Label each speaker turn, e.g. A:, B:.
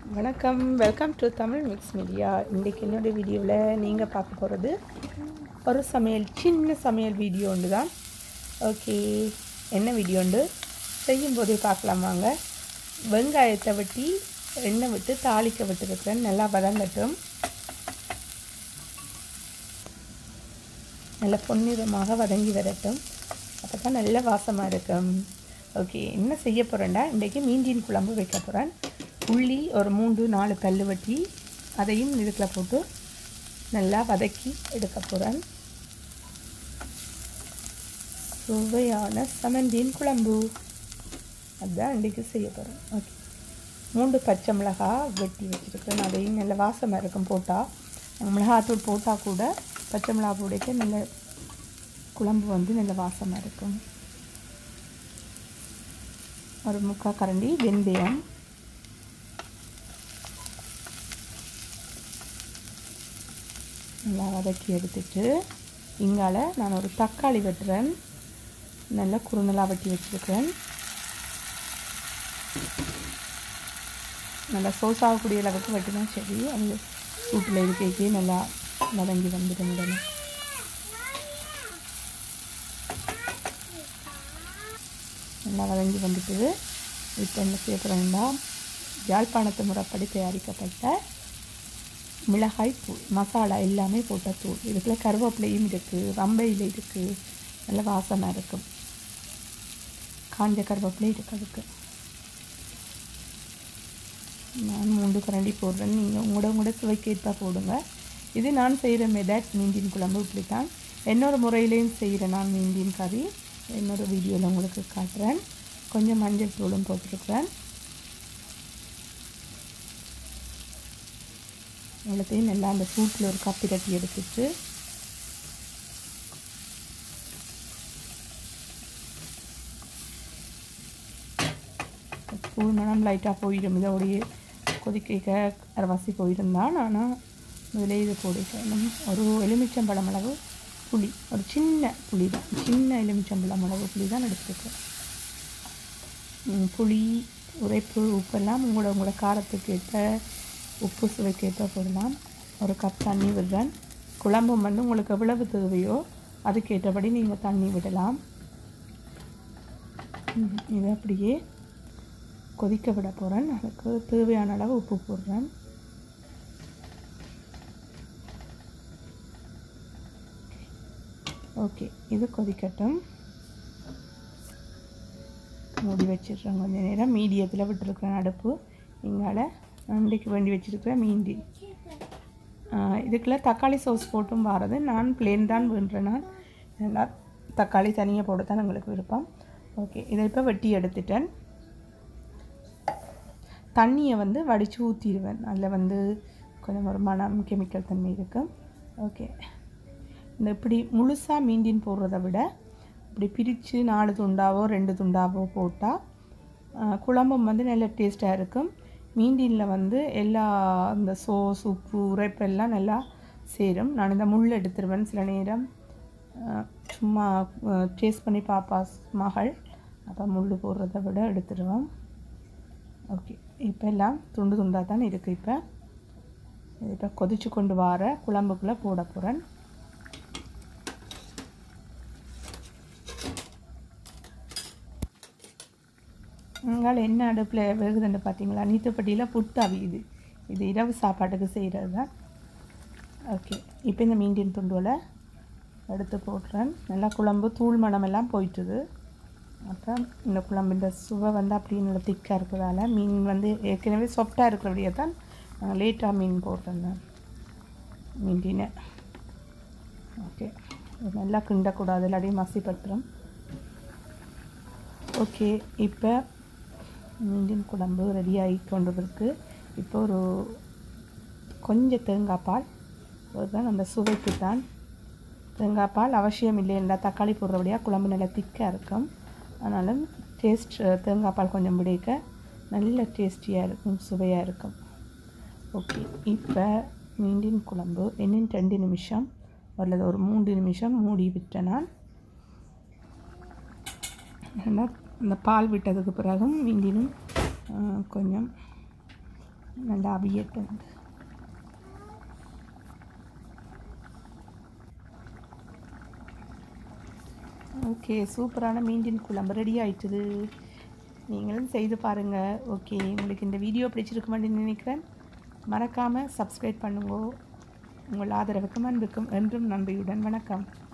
A: வணக்கம் welcome to Tamil mix media இன்றைக்கி என்னோட வீடியோவில் நீங்கள் பார்க்க போகிறது ஒரு சமையல் சின்ன சமையல் வீடியோ ஒன்று தான் ஓகே என்ன வீடியோ உண்டு செய்யும் போதே பார்க்கலாம் வாங்க வெங்காயத்தை வெட்டி எண்ணெய் விட்டு தாளிக்க விட்டுருக்கேன் நல்லா வதங்கட்டும் நல்லா பொன்னிறமாக வதங்கி வரட்டும் அப்போ தான் நல்ல வாசமாக இருக்கும் ஓகே என்ன செய்ய போகிறேன்டா இன்றைக்கி மீண்டின் குழம்பு வைக்க போகிறேன் உள்ளி ஒரு மூன்று நாலு கல் வெட்டி அதையும் இதுக்குள்ள போட்டு நல்லா வதக்கி எடுக்க போகிறேன் சுவையான சமந்தின் குழம்பு அதுதான் இன்றைக்கி செய்ய போகிறேன் ஓகே மூன்று பச்சை மிளகா வெட்டி வச்சுருக்கேன் அதையும் நல்ல வாசமாக இருக்கும் போட்டால் மிளகாத்தூள் போட்டால் கூட பச்சை மிளகா போடைக்க நல்ல குழம்பு வந்து நல்ல வாசமாக இருக்கும் ஒரு முக்கால் கரண்டி வெந்தயம் நல்லா வதக்கி எடுத்துட்டு இங்கால நான் ஒரு தக்காளி வெட்டுறேன் நல்லா குறுநலாக வெட்டி வச்சுருக்கேன் நல்லா சோசாகக்கூடிய அளவுக்கு வெட்டினா சரி அது சூட்டில் இருக்கைக்கே நல்லா வதங்கி வந்துடும் உடனே நல்லா வதங்கி வந்துட்டு இப்போ என்ன செய்ய போகிறோம்னா யாழ்ப்பாணத்து முறைப்படி தயாரிக்கப்பட்ட மிளகாய் தூள் மசாலா எல்லாமே போட்ட தூள் இதுக்குள்ள கருவேப்பிலையும் இருக்குது ரம்பையில் இருக்குது நல்ல வாசமாக இருக்கும் காஞ்ச கருவேப்பிலை இருக்குது அதுக்கு நான் மூன்று கரண்டி போடுறேன் நீங்கள் உங்களோட உங்களோட சுவைக்கேற்பா போடுங்க இது நான் செய்கிற மெதட் மீண்டின் குழம்பு இப்படி தான் இன்னொரு முறையிலையும் செய்கிறேன் நான் மீண்டின் கறி இன்னொரு வீடியோவில் உங்களுக்கு காட்டுறேன் கொஞ்சம் மஞ்சள் தூளும் போட்டிருக்கிறேன் எல்லாத்தையும் நல்லா அந்த சூட்டில் ஒரு கப்பி தட்டி எடுத்துட்டு தூள் மனம் லைட்டாக போயிடும் இதோடைய கொதிக்க அரைவாசி போயிருந்தான் ஆனால் இதில் இது போடிக்கணும் ஒரு எலுமிச்சம்பழம் அளவு புளி ஒரு சின்ன புளி தான் சின்ன எலுமிச்சம்பழம் அளவு புளி தான் எடுத்துருக்கேன் புளி உரைப்பு உப்பெல்லாம் உங்களோட உங்களோட காரத்துக்கு ஏற்ற உப்பு சுவைக்கேற்ப போடலாம் ஒரு கப் தண்ணி விடுறேன் குழம்பும் வந்து உங்களுக்கு எவ்வளவு தேவையோ அதுக்கேற்றபடி நீங்கள் தண்ணி விடலாம் இதை அப்படியே கொதிக்க விட போகிறேன் அதுக்கு தேவையான அளவு உப்பு போடுறேன் ஓகே இது கொதிக்கட்டும் மூடி வச்சிடுறேன் கொஞ்சம் நேரம் மீடியத்தில் விட்டுருக்குறேன் அடுப்பு இங்கால அண்டைக்கு வேண்டி வச்சுருக்கிறேன் மீண்டி இதுக்குள்ள தக்காளி சோஸ் போட்டும் வாரது நான் பிளேன் தான் வேண்டுறேன் நான் நல்லா தக்காளி தனியாக போட தான் எங்களுக்கு விருப்பம் ஓகே இதை இப்போ வெட்டி எடுத்துட்டேன் தண்ணியை வந்து வடித்து ஊற்றிடுவேன் அதில் வந்து கொஞ்சம் ஒரு மனம் கெமிக்கல் தன்மை இருக்கும் ஓகே இந்த இப்படி முழுசாக மீண்டின் போடுறத விட இப்படி பிரித்து நாலு துண்டாவோ ரெண்டு துண்டாவோ போட்டால் குழம்பும் வந்து நல்ல டேஸ்ட்டாக இருக்கும் மீண்டினில் வந்து எல்லா இந்த சோஸ் உப்பு உரைப்பெல்லாம் நல்லா சேரும் நான் இந்த முள் எடுத்துருவேன் சில நேரம் சும்மா டேஸ்ட் பண்ணி பாப்பா மகள் அப்போ முள் போடுறத விட எடுத்துருவேன் ஓகே இப்போ எல்லாம் துண்டு துண்டாக தான் இருக்குது இப்போ இப்போ கொதிச்சு கொண்டு வர குழம்புக்குள்ளே போட போகிறேன் உங்களால் என்ன அடுப்பில் வேகுதுன்னு பார்த்தீங்களா நீத்துப்பட்டியில் புட்டு அவியுது இது இரவு சாப்பாட்டுக்கு செய்கிறது தான் ஓகே இப்போ இந்த மீண்டின் துண்டுவில் எடுத்து போடுறேன் நல்லா குழம்பு தூள் மணமெல்லாம் போயிட்டுது அப்புறம் இந்த குழம்புன்ற சுவை வந்து அப்படியே நல்லா திக்காக இருக்கிறதால மீன் வந்து ஏற்கனவே சாஃப்டாக இருக்கிறபடியே தான் நாங்கள் லேட்டாக மீன் போடுறேன் நான் மீண்டினை ஓகே நல்லா கிண்டக்கூடாது இல்லாட்டி மசி பட்டுரும் ஓகே இப்போ மீண்டின் குழம்பு ரெடி ஆகி கொண்டு இருக்கு இப்போ ஒரு கொஞ்சம் தேங்காய் பால் அதுதான் அந்த சுவைக்கு தான் தேங்காய் பால் அவசியம் இல்லைன்னா தக்காளி போடுறபடியாக குழம்பு நல்லா திக்காக இருக்கும் அதனால் டேஸ்ட் தேங்காய் பால் கொஞ்சம் பிடிக்க நல்ல டேஸ்டியாக இருக்கும் சுவையாக இருக்கும் ஓகே இப்போ மீண்டின் குழம்பு இன்னும் ரெண்டு நிமிஷம் அல்லது ஒரு மூன்று நிமிஷம் மூடி விட்டேன் நான் இந்த பால் விட்டதுக்கு பிறகும் மீண்டினும் கொஞ்சம் நல்லா அவியட்டும் ஓகே சூப்பரான மீண்டின் குழம்பு ரெடி ஆயிட்டுது நீங்களும் செய்து பாருங்கள் ஓகே உங்களுக்கு இந்த வீடியோ பிடிச்சிருக்குமான்னு நினைக்கிறேன் மறக்காமல் சப்ஸ்கிரைப் பண்ணுங்க உங்கள் ஆதரவுக்கும் அன்புக்கும் என்றும் நன்றியுடன் வணக்கம்